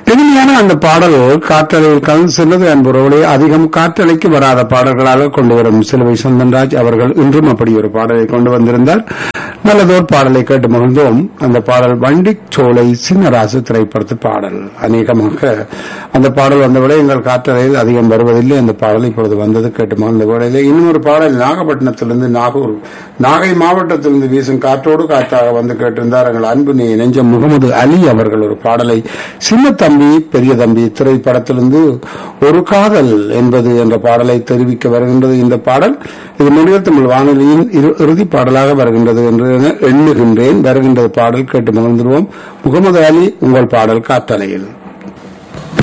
இனிமையான அந்த பாடல் காற்றலையில் கலந்து சென்றது என்பவர்களே அதிகம் காற்றலைக்கு வராத பாடல்களாக கொண்டு வரும் சிலுவை சந்தன்ராஜ் அவர்கள் இன்றும் அப்படி ஒரு பாடலை கொண்டு வந்திருந்தார் நல்லதோர் பாடலை கேட்டு மகிழ்ந்தோம் அந்த பாடல் வண்டிச் சோலை சின்னராசு திரைப்படத்து பாடல் அநேகமாக அந்த பாடல் வந்தவிட எங்கள் காற்றலையில் அதிகம் வருவதில்லை அந்த பாடல் இப்பொழுது வந்தது கேட்டு மகிழ்ந்த வேளையிலே இன்னும் ஒரு பாடல் நாகப்பட்டினத்திலிருந்து நாகூர் நாகை மாவட்டத்திலிருந்து வீசும் காற்றோடு காற்றாக வந்து கேட்டிருந்தார் எங்கள் அன்பு நீ நெஞ்சம் முகமது அலி அவர்கள் ஒரு பாடலை சின்ன தம்பி பெரிய தம்பி திரைப்படத்திலிருந்து ஒரு காதல் என்பது என்ற பாடலை தெரிவிக்க வருகின்றது இந்த பாடல் இது நடிகர் தமிழ் வானொலியின் இறு- இறுதி பாடலாக வருகின்றது என்று எண்ணுகின்றேன் வருகின்ற பாடல் கேட்டு மகிழ்ந்துருவோம் முகமது அலி உங்கள் பாடல் காத்தலையில்